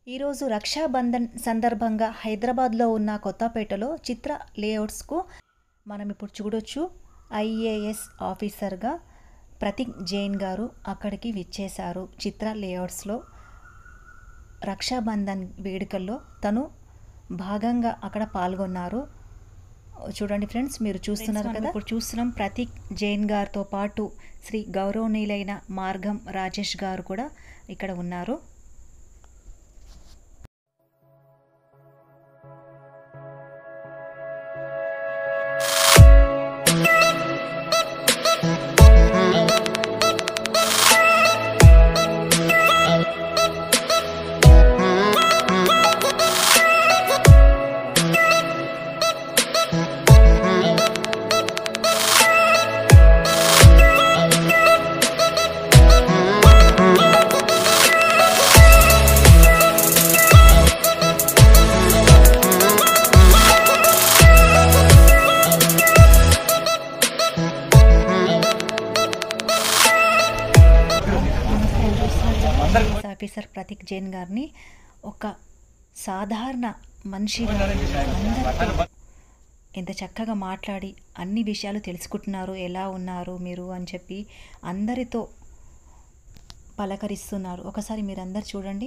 ఈరోజు రక్షాబంధన్ సందర్భంగా హైదరాబాద్లో ఉన్న కొత్తపేటలో చిత్ర లేఅవుట్స్కు మనం ఇప్పుడు చూడొచ్చు ఐఏఎస్ ఆఫీసర్గా ప్రతీక్ జైన్ గారు అక్కడికి విచ్చేశారు చిత్ర లేఅవుట్స్లో రక్షాబంధన్ వేడుకల్లో తను భాగంగా అక్కడ పాల్గొన్నారు చూడండి ఫ్రెండ్స్ మీరు చూస్తున్నారు కదా ఇప్పుడు చూస్తున్నాం ప్రతీక్ జైన్ గారితో పాటు శ్రీ గౌరవనీయులైన మార్గం రాజేష్ గారు కూడా ఇక్కడ ఉన్నారు పోలీస్ ఆఫీసర్ ప్రతీక్ జైన్ గారిని ఒక సాధారణ మనిషిగా అందరితో ఎంత చక్కగా మాట్లాడి అన్ని విషయాలు తెలుసుకుంటున్నారు ఎలా ఉన్నారు మీరు అని చెప్పి అందరితో పలకరిస్తున్నారు ఒకసారి మీరు అందరు చూడండి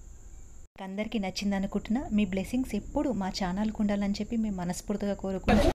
అందరికీ నచ్చింది అనుకుంటున్నా మీ బ్లెస్సింగ్స్ ఎప్పుడు మా ఛానల్కి ఉండాలని చెప్పి మేము మనస్ఫూర్తిగా కోరుకుంటున్నాం